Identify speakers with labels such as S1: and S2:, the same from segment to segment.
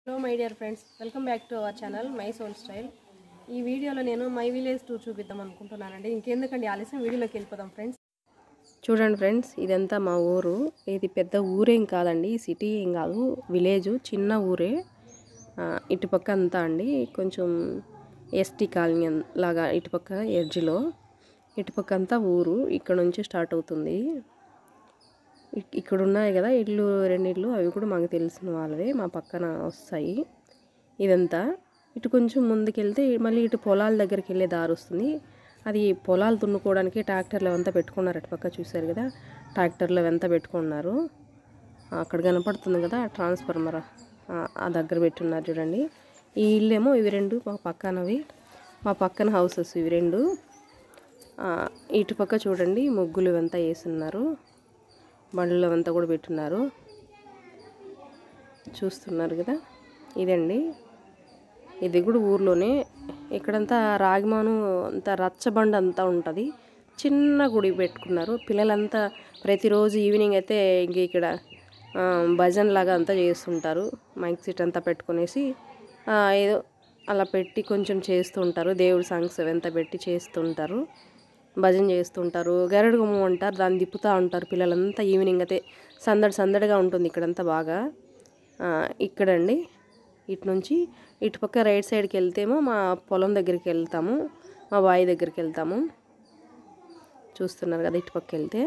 S1: hello my dear friends welcome back to our channel my soul style ఈ వీడియోలో నేను my village tour చూపిద్దాం అనుకుంటున్నానండి ఇంకెందుకండి ఆలస్యం వీడియోలోకి వెళ్ళిపోదాం ఫ్రెండ్స్ చూడండి ఫ్రెండ్స్ ఇదంతా మా ఊరు ఇది పెద్ద ఊరేం కాదండి సిటీ ఏం కాదు విలేజ్ చిన్న ఊరే ఆ, ఇటుపక్క అంతా అండి కొంచెం ఎస్టీ కాలనీ అన్- లాగా ఇటుపక్క ఎడ్జ్లో ఇటుపక్క అంతా ఊరు ఇక్కడ నుంచి స్టార్ట్ అవుతుంది ఇక్- ఇక్కడ ఉన్నాయి కదా ఇల్లు రెండు ఇల్లు అవి కూడా మాకు తెలిసిన వాళ్ళవే మా పక్కన వస్తాయి ఇదంతా ఇటు కొంచెం ముందుకెళ్తే మళ్ళీ ఇటు పొలాల దగ్గరికి వెళ్ళే దారి వస్తుంది అది పొలాలు దున్నుకోవడానికి ట్రాక్టర్లు అంతా పెట్టుకున్నారు అటు పక్క చూశారు కదా ట్రాక్టర్లు ఎంత పెట్టుకున్నారు అక్కడ కనపడుతుంది కదా ట్రాన్స్ఫార్మర్ ఆ దగ్గర పెట్టున్నారు చూడండి ఈ ఇల్లేమో ఇవి రెండు మా పక్కనవి మా పక్కన హౌసెస్ ఇవి రెండు ఆ, ఇటు పక్క చూడండి ముగ్గులు ఇవంతా వేసున్నారు బండ్లు అంతా కూడా పెట్టున్నారు చూస్తున్నారు కదా ఇదండి ఇది కూడా ఊర్లోనే ఇక్కడంతా రాగిమాను అంతా రచ్చబండ అంతా ఉంటుంది చిన్న గుడి పెట్టుకున్నారు పిల్లలంతా ప్రతిరోజు ఈవినింగ్ అయితే ఇంక ఇక్కడ ఆ, భజన లాగా అంతా చేస్తుంటారు మైక్ సెట్ అంతా పెట్టుకునేసి ఆ, ఏదో అలా పెట్టి కొంచెం చేస్తూ ఉంటారు దేవుడి సాంగ్స్ అవంతా పెట్టి చేస్తుంటారు భజన చేస్తుంటారు గరడు గుమ్మ అంటారు దాన్ని తిప్పుతూ ఉంటారు పిల్లలంతా ఈవినింగ్ అయితే సందడి సందడిగా ఉంటుంది ఇక్కడంతా బాగా ఆ, ఇక్కడండి ఇటు నుంచి ఇటుపక్క రైట్ సైడ్కి వెళ్తేమో మా పొలం దగ్గరికి వెళ్తాము మా బావి దగ్గరికి వెళ్తాము చూస్తున్నారు కదా ఇటుపక్క వెళ్తే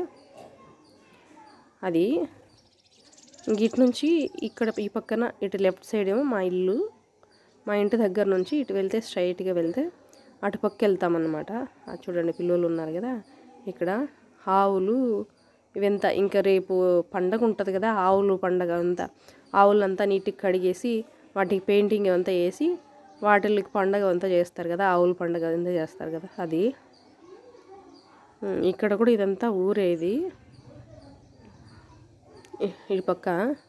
S1: అది ఇంక ఇటు నుంచి ఇక్కడ ఈ పక్కన ఇటు లెఫ్ట్ సైడ్ ఏమో మా ఇల్లు మా ఇంటి దగ్గర నుంచి ఇటు వెళ్తే స్ట్రైట్గా వెళ్తే అటుపక్క వెళ్తామన్నమాట అది చూడండి పిల్లలు ఉన్నారు కదా ఇక్కడ ఆవులు ఇవంతా ఇంకా రేపు పండగ ఉంటుంది కదా ఆవులు పండగ అంతా ఆవులంతా నీట్గా కడిగేసి వాటికి పెయింటింగ్ అంతా వేసి వాటికి పండగ అంతా చేస్తారు కదా ఆవుల పండగ అంతా చేస్తారు కదా అది ఉమ్, ఇక్కడ కూడా ఇదంతా ఊరే ఇది ఇ- ఇటు పక్క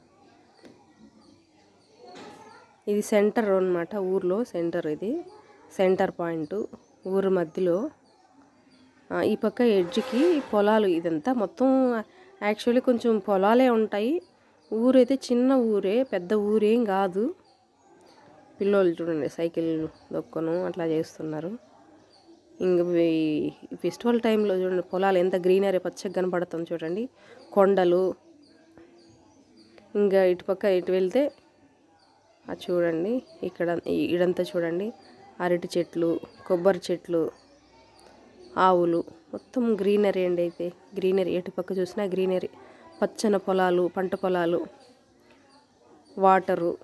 S1: ఇది సెంటర్ అన్నమాట ఊర్లో సెంటర్ ఇది సెంటర్ పాయింట్ ఊరు మధ్యలో ఆ, ఈ పక్క ఎడ్జ్కి పొలాలు ఇదంతా మొత్తం యాక్చువల్లీ కొంచెం పొలాలే ఉంటాయి ఊరైతే చిన్న ఊరే పెద్ద ఊరేం కాదు పిల్లోళ్ళు చూడండి సైకిల్ దొక్కను అట్లా చేస్తున్నారు ఇంక ఈ ఫెస్టివల్ టైంలో చూడండి పొలాలు ఎంత గ్రీనరీ పచ్చగా కనపడుతుంది చూడండి కొండలు ఇంకా ఇటుపక్క ఇటు వెళ్తే అది చూడండి ఇక్కడ ఈ- ఇడంతా చూడండి అరటి చెట్లు కొబ్బరి చెట్లు ఆవులు మొత్తం గ్రీనరీ అండి అయితే గ్రీనరీ ఎటు పక్క చూసినా గ్రీనరీ పచ్చని పొలాలు పంట పొలాలు వాటరు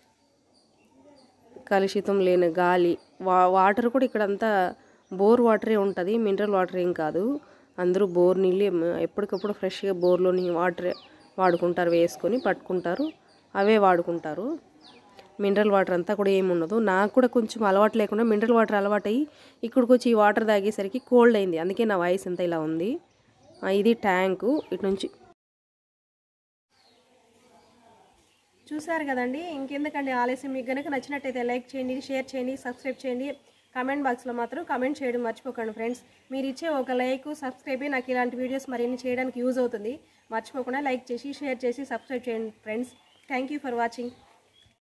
S1: కలుషితం లేని గాలి వా వాటర్ కూడా ఇక్కడంతా బోర్ వాటరే ఉంటుంది మినరల్ వాటర్ ఏం కాదు అందరూ బోర్ నీళ్ళు ఎప్పటికప్పుడు ఫ్రెష్గా బోర్లోని వాటర్ వాడుకుంటారు వేసుకొని పట్టుకుంటారు అవే వాడుకుంటారు మినరల్ వాటర్ అంతా కూడా ఏమి ఉండదు నాకు కూడా కొంచెం అలవాటు లేకుండా మినరల్ వాటర్ అలవాటు అయ్యి ఇక్కడికి వచ్చి ఈ వాటర్ తాగేసరికి కోల్డ్ అయింది అందుకే నా వాయిస్ అంతా ఇలా ఉంది ఆ, ఇది ట్యాంకు ఇటు నుంచి చూసారు కదండి ఇంకెందుకండి ఆలస్యం మీకు కనుక నచ్చినట్టయితే లైక్ చేయండి షేర్ చేయండి సబ్స్క్రైబ్ చేయండి కామెంట్ బాక్స్లో మాత్రం కామెంట్ చేయడం మర్చిపోకండి ఫ్రెండ్స్ మీరు ఇచ్చే ఒక లైక్ సబ్స్క్రైబ్ నాకు ఇలాంటి వీడియోస్ మరిన్ని చేయడానికి యూజ్ అవుతుంది మర్చిపోకుండా లైక్ చేసి షేర్ చేసి సబ్స్క్రైబ్ చేయండి friends thank you for watching